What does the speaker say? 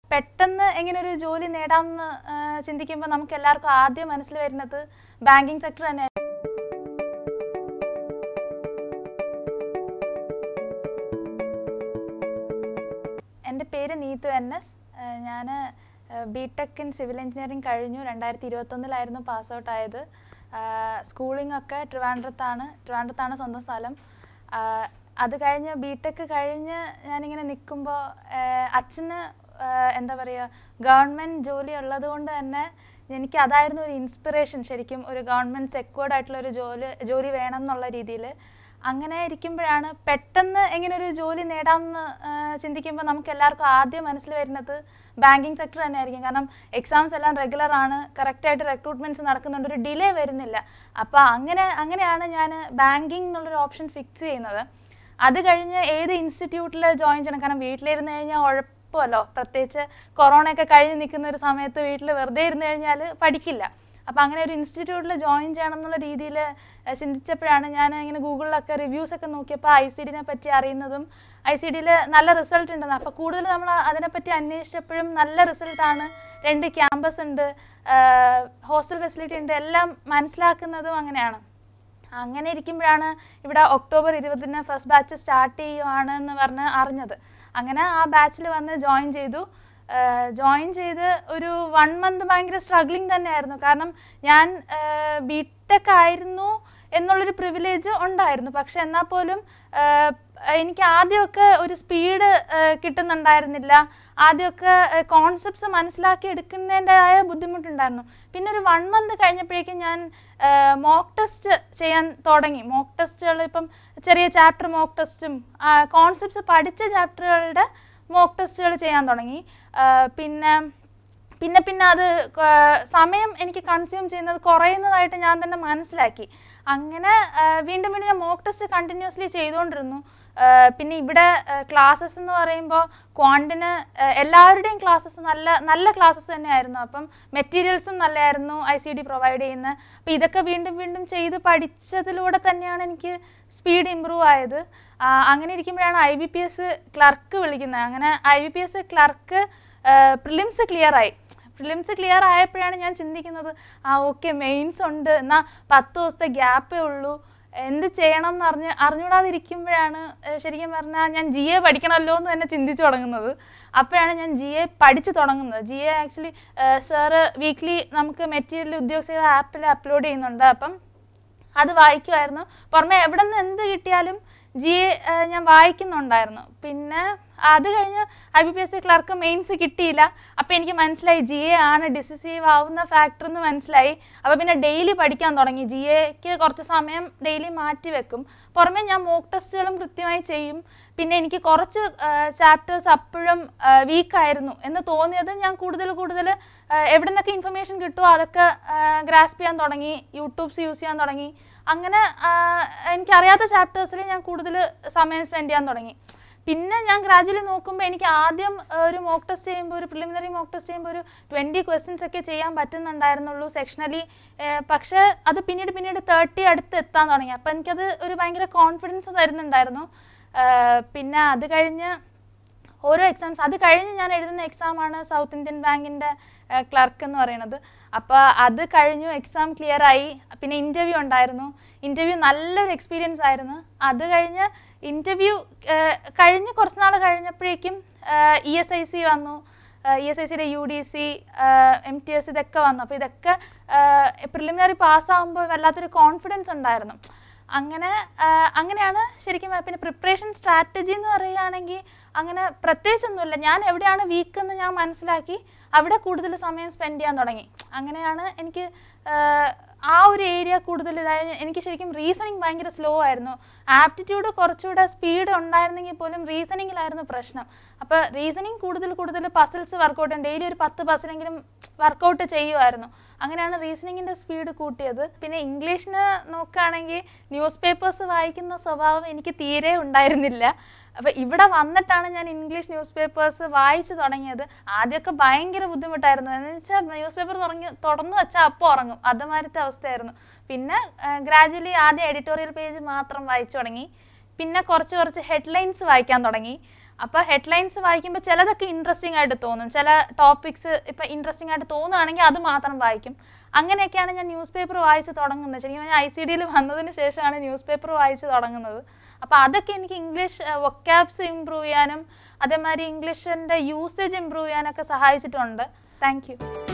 പെട്ടെന്ന് എങ്ങനെ ഒരു ജോലി നേടാമെന്ന് ചിന്തിക്കുമ്പോൾ നമുക്ക് എല്ലാവർക്കും ആദ്യം മനസ്സിൽ വരുന്നത് ബാങ്കിങ് സെക്ടർ തന്നെ എൻ്റെ പേര് നീതു എൻ എസ് ഞാൻ B tech in civil engineering കഴിഞ്ഞു രണ്ടായിരത്തി ഇരുപത്തൊന്നിലായിരുന്നു പാസ് ഔട്ട് ആയത് സ്കൂളിംഗ് ഒക്കെ ട്രിവാൻഡ്രത്താണ് ട്രിവാൻഡ്രത്താണ് സ്വന്തം സ്ഥലം ആ, അത് കഴിഞ്ഞ് ബി ടെക് കഴിഞ്ഞ് ഞാനിങ്ങനെ നിൽക്കുമ്പോൾ അച്ഛന് ആ, എന്താ പറയുക ഗവൺമെൻറ് ജോലി ഉള്ളത് കൊണ്ട് തന്നെ എനിക്ക് അതായിരുന്നു ഒരു ഇൻസ്പിറേഷൻ ശരിക്കും ഒരു ഗവൺമെൻറ് സെക്വേർഡ് ആയിട്ടുള്ള ഒരു ജോലി ജോലി വേണം എന്നുള്ള രീതിയിൽ അങ്ങനെ ഇരിക്കുമ്പോഴാണ് പെട്ടെന്ന് എങ്ങനെ ഒരു ജോലി നേടാമെന്ന് ചിന്തിക്കുമ്പോൾ നമുക്ക് എല്ലാവർക്കും ആദ്യം മനസ്സിൽ വരുന്നത് ബാങ്കിങ് സെക്ടർ തന്നെയായിരിക്കും കാരണം എക്സാംസ് എല്ലാം റെഗുലർ ആണ് കറക്റ്റായിട്ട് റിക്രൂട്ട്മെൻറ്റ്സ് നടക്കുന്നുണ്ട് ഒരു ഡിലേ വരുന്നില്ല അപ്പോൾ അങ്ങനെ അങ്ങനെയാണ് ഞാൻ ബാങ്കിങ് എന്നുള്ളൊരു ഓപ്ഷൻ ഫിക്സ് ചെയ്യുന്നത് അത് കഴിഞ്ഞ് ഏത് ഇൻസ്റ്റിറ്റ്യൂട്ടിൽ ജോയിൻ ചെയ്യണം കാരണം വീട്ടിലിരുന്ന് കഴിഞ്ഞാൽ ഉഴപ്പമല്ലോ പ്രത്യേകിച്ച് കൊറോണയൊക്കെ കഴിഞ്ഞ് നിൽക്കുന്ന ഒരു സമയത്ത് വീട്ടിൽ വെറുതെ ഇരുന്ന് കഴിഞ്ഞാൽ പഠിക്കില്ല അപ്പോൾ അങ്ങനെ ഒരു ഇൻസ്റ്റിറ്റ്യൂട്ടിൽ ജോയിൻ ചെയ്യണം എന്നുള്ള രീതിയിൽ ചിന്തിച്ചപ്പോഴാണ് ഞാൻ ഇങ്ങനെ ഗൂഗിളിലൊക്കെ റിവ്യൂസ് ഒക്കെ നോക്കിയപ്പോൾ ഐ സി ഡിനെ പറ്റി അറിയുന്നതും ഐ സി ഡിയിൽ നല്ല റിസൾട്ട് ഉണ്ടെന്ന് അപ്പോൾ കൂടുതൽ നമ്മൾ അതിനെപ്പറ്റി അന്വേഷിച്ചപ്പോഴും നല്ല റിസൾട്ടാണ് രണ്ട് ക്യാമ്പസ് ഉണ്ട് ഹോസ്റ്റൽ ഫെസിലിറ്റി ഉണ്ട് എല്ലാം മനസ്സിലാക്കുന്നതും അങ്ങനെയാണ് അങ്ങനെ ഇരിക്കുമ്പോഴാണ് ഇവിടെ ഒക്ടോബർ ഇരുപതിന് ഫസ്റ്റ് ബാച്ച് സ്റ്റാർട്ട് ചെയ്യുവാണ് എന്ന് പറഞ്ഞ് അറിഞ്ഞത് അങ്ങനെ ആ ബാച്ചിൽ വന്ന് ജോയിൻ ചെയ്തു ജോയിൻ ചെയ്ത് ഒരു വൺ മന്ത് ഭയങ്കര സ്ട്രഗ്ലിംഗ് തന്നെയായിരുന്നു കാരണം ഞാൻ ബി ടെക് ആയിരുന്നു എന്നുള്ളൊരു പ്രിവിലേജ് ഉണ്ടായിരുന്നു പക്ഷെ എന്നാൽ പോലും ആഹ്, എനിക്ക് ആദ്യമൊക്കെ ഒരു സ്പീഡ് കിട്ടുന്നുണ്ടായിരുന്നില്ല ആദ്യമൊക്കെ കോൺസെപ്റ്റ്സ് മനസ്സിലാക്കി എടുക്കുന്നതിൻ്റെതായ ബുദ്ധിമുട്ടുണ്ടായിരുന്നു പിന്നെ ഒരു വൺ മന്ത് കഴിഞ്ഞപ്പോഴേക്കും ഞാൻ മോക്ക് ടെസ്റ്റ് ചെയ്യാൻ തുടങ്ങി മോക്ക് ടെസ്റ്റുകൾ ഇപ്പം ചെറിയ ചാപ്റ്റർ മോക്ക് ടെസ്റ്റും കോൺസെപ്റ്റ്സ് പഠിച്ച ചാപ്റ്ററുകളുടെ മോക്ക് ടെസ്റ്റുകൾ ചെയ്യാൻ തുടങ്ങി ആ, പിന്നെ പിന്നെ പിന്നെ അത് ക- സമയം എനിക്ക് കൺസ്യൂം ചെയ്യുന്നത് കുറയുന്നതായിട്ട് ഞാൻ തന്നെ മനസ്സിലാക്കി അങ്ങനെ ആ, വീണ്ടും വീണ്ടും ഞാൻ മോക്ക് ടെസ്റ്റ് കണ്ടിന്യൂസ്ലി ചെയ്തുകൊണ്ടിരുന്നു ആ, പിന്നെ ഇവിടെ ക്ലാസ്സസ് എന്ന് പറയുമ്പോൾ ക്വാണ്ടിന് എല്ലാവരുടെയും ക്ലാസ്സസ് നല്ല നല്ല ക്ലാസ്സസ് തന്നെയായിരുന്നു അപ്പം മെറ്റീരിയൽസും നല്ലതായിരുന്നു ഐ സി ഡി പ്രൊവൈഡ് ചെയ്യുന്നത് അപ്പോൾ ഇതൊക്കെ വീണ്ടും വീണ്ടും ചെയ്ത് പഠിച്ചതിലൂടെ തന്നെയാണ് എനിക്ക് സ്പീഡ് ഇമ്പ്രൂവ് ആയത് ആ, അങ്ങനെ ഇരിക്കുമ്പോഴാണ് I B P S clerk വിളിക്കുന്നത് അങ്ങനെ I B P S clerk prelims clear ആയി പ്രിലിംസ് ക്ലിയർ ആയപ്പോഴാണ് ഞാൻ ചിന്തിക്കുന്നത് ആ ഓക്കെ മെയിൻസ് ഉണ്ട് എന്നാൽ പത്ത് ദിവസത്തെ ഗ്യാപ്പേ ഉള്ളൂ എന്ത് ചെയ്യണം എന്ന് അറിഞ്ഞ് അറിഞ്ഞുകൂടാതിരിക്കുമ്പോഴാണ് ഏഹ് ശരിക്കും പറഞ്ഞാൽ ഞാൻ ജി എ പഠിക്കണമല്ലോ എന്ന് തന്നെ ചിന്തിച്ചു തുടങ്ങുന്നത് അപ്പോഴാണ് ഞാൻ ജി എ പഠിച്ചു തുടങ്ങുന്നത് G A actually sir weekly നമുക്ക് മെറ്റീരിയൽ ഉദ്യോഗസേവ ആപ്പിൽ അപ്ലോഡ് ചെയ്യുന്നുണ്ട് അപ്പം അത് വായിക്കുമായിരുന്നു പുറമെ എവിടെ നിന്ന് എന്ത് കിട്ടിയാലും ജി എ ഞാൻ വായിക്കുന്നുണ്ടായിരുന്നു പിന്നെ അത് കഴിഞ്ഞ് I B P S C clerk mains കിട്ടിയില്ല അപ്പോൾ എനിക്ക് മനസ്സിലായി ജി എ ആണ് ഡിസിസീവ് ആവുന്ന ഫാക്ടർ എന്ന് മനസ്സിലായി അപ്പോൾ പിന്നെ ഡെയിലി പഠിക്കാൻ തുടങ്ങി ജി എക്ക് കുറച്ച് സമയം ഡെയിലി മാറ്റി വെക്കും പുറമെ ഞാൻ മോക്ക് ടെസ്റ്റുകളും കൃത്യമായി ചെയ്യും പിന്നെ എനിക്ക് കുറച്ച് ചാപ്റ്റേഴ്സ് അപ്പോഴും വീക്കായിരുന്നു എന്ന് തോന്നിയത് ഞാൻ കൂടുതൽ കൂടുതൽ എവിടെ നിന്നൊക്കെ ഇൻഫർമേഷൻ കിട്ടുമോ അതൊക്കെ ഗ്രാസ്പ് ചെയ്യാൻ തുടങ്ങി യൂട്യൂബ്സ് യൂസ് ചെയ്യാൻ തുടങ്ങി അങ്ങനെ ആ, എനിക്കറിയാത്ത ചാപ്റ്റേഴ്സിൽ ഞാൻ കൂടുതൽ സമയം സ്പെൻഡ് ചെയ്യാൻ തുടങ്ങി പിന്നെ ഞാൻ ഗ്രാജുവലി നോക്കുമ്പോൾ എനിക്ക് ആദ്യം ആ, ഒരു മോക്ക് ടെസ്റ്റ് ചെയ്യുമ്പോൾ ഒരു പ്രിലിമിനറി മോക്ക് ടെസ്റ്റ് ചെയ്യുമ്പോൾ ഒരു ട്വൻറ്റി ക്വസ്റ്റ്യൻസ് ഒക്കെ ചെയ്യാൻ പറ്റുന്നുണ്ടായിരുന്നുള്ളൂ സെക്ഷനലി പക്ഷേ അത് പിന്നീട് പിന്നീട് തേർട്ടി അടുത്ത് എത്താൻ തുടങ്ങി അപ്പോൾ എനിക്കത് ഒരു ഭയങ്കര കോൺഫിഡൻസ് തരുന്നുണ്ടായിരുന്നു ആ, പിന്നെ അത് കഴിഞ്ഞ് ഓരോ എക്സാംസ് അത് കഴിഞ്ഞ് ഞാൻ എഴുതുന്ന എക്സാമാണ് സൗത്ത് ഇന്ത്യൻ ബാങ്കിൻ്റെ ക്ലർക്ക് എന്ന് പറയുന്നത് അപ്പോൾ അത് കഴിഞ്ഞു എക്സാം ക്ലിയർ ആയി പിന്നെ ഇൻ്റർവ്യൂ ഉണ്ടായിരുന്നു ഇൻ്റർവ്യൂ നല്ലൊരു എക്സ്പീരിയൻസ് ആയിരുന്നു അത് കഴിഞ്ഞ് ഇൻ്റർവ്യൂ കഴിഞ്ഞ് കുറച്ച് നാൾ കഴിഞ്ഞപ്പോഴേക്കും ഇ എസ് ഐ സി വന്നു ഇ എസ് ഐ സിയുടെ U D C M T S ഇതൊക്കെ വന്നു അപ്പോൾ ഇതൊക്കെ പ്രിലിമിനറി പാസ്സാകുമ്പോൾ വല്ലാത്തൊരു കോൺഫിഡൻസ് ഉണ്ടായിരുന്നു അങ്ങനെ ആ, അങ്ങനെയാണ് ശരിക്കും പിന്നെ പ്രിപ്പറേഷൻ സ്ട്രാറ്റജി എന്ന് പറയുകയാണെങ്കിൽ അങ്ങനെ പ്രത്യേകിച്ചൊന്നുമില്ല ഞാൻ എവിടെയാണ് വീക്ക് എന്ന് ഞാൻ മനസ്സിലാക്കി അവിടെ കൂടുതൽ സമയം സ്പെൻഡ് ചെയ്യാൻ തുടങ്ങി അങ്ങനെയാണ് എനിക്ക് ആ, ആ ഒരു ഏരിയ കൂടുതൽ ഇതായത് എനിക്ക് ശരിക്കും റീസണിങ് ഭയങ്കര സ്ലോ ആയിരുന്നു ആപ്റ്റിറ്റ്യൂഡ് കുറച്ചുകൂടെ സ്പീഡ് ഉണ്ടായിരുന്നെങ്കിൽ പോലും റീസണിങ്ങിലായിരുന്നു പ്രശ്നം അപ്പോൾ റീസണിങ് കൂടുതൽ കൂടുതൽ പസിൽസ് വർക്കൗട്ട് ചെയ്യും ഡെയിലി ഒരു പത്ത് പസിലെങ്കിലും വർക്കൗട്ട് ചെയ്യുമായിരുന്നു അങ്ങനെയാണ് റീസണിങ്ങിൻ്റെ സ്പീഡ് കൂട്ടിയത് പിന്നെ ഇംഗ്ലീഷിന് നോക്കുകയാണെങ്കിൽ ന്യൂസ് പേപ്പേഴ്സ് വായിക്കുന്ന സ്വഭാവം എനിക്ക് തീരെ ഉണ്ടായിരുന്നില്ല അപ്പോൾ ഇവിടെ വന്നിട്ടാണ് ഞാൻ ഇംഗ്ലീഷ് ന്യൂസ് പേപ്പേഴ്സ് വായിച്ചു തുടങ്ങിയത് ആദ്യമൊക്കെ ഭയങ്കര ബുദ്ധിമുട്ടായിരുന്നു എന്ന് വെച്ചാൽ ന്യൂസ് പേപ്പർ തുടങ്ങി തുറന്നു വെച്ചാൽ അപ്പോൾ ഉറങ്ങും അതുമാതിരത്തെ അവസ്ഥയായിരുന്നു പിന്നെ ഗ്രാജുവലി ആദ്യം എഡിറ്റോറിയൽ പേജ് മാത്രം വായിച്ചു തുടങ്ങി പിന്നെ കുറച്ച് കുറച്ച് ഹെഡ്ലൈൻസ് വായിക്കാൻ തുടങ്ങി അപ്പോൾ ഹെഡ്ലൈൻസ് വായിക്കുമ്പോൾ ചിലതൊക്കെ ഇൻട്രസ്റ്റിംഗ് ആയിട്ട് തോന്നും ചില ടോപ്പിക്സ് ഇപ്പം ഇൻട്രസ്റ്റിംഗ് ആയിട്ട് തോന്നുകയാണെങ്കിൽ അത് മാത്രം വായിക്കും അങ്ങനെയൊക്കെയാണ് ഞാൻ ന്യൂസ് പേപ്പർ വായിച്ച് തുടങ്ങുന്നത് ശരിക്കും പറഞ്ഞാൽ ഐ സി ഡിയിൽ വന്നതിന് ശേഷമാണ് ന്യൂസ് പേപ്പർ വായിച്ച് തുടങ്ങുന്നത് അപ്പോൾ അതൊക്കെ എനിക്ക് ഇംഗ്ലീഷ് വൊക്കാബ്സ് ഇമ്പ്രൂവ് ചെയ്യാനും അതേമാതിരി ഇംഗ്ലീഷിൻ്റെ യൂസേജ് ഇമ്പ്രൂവ് ചെയ്യാനൊക്കെ സഹായിച്ചിട്ടുണ്ട് താങ്ക് യു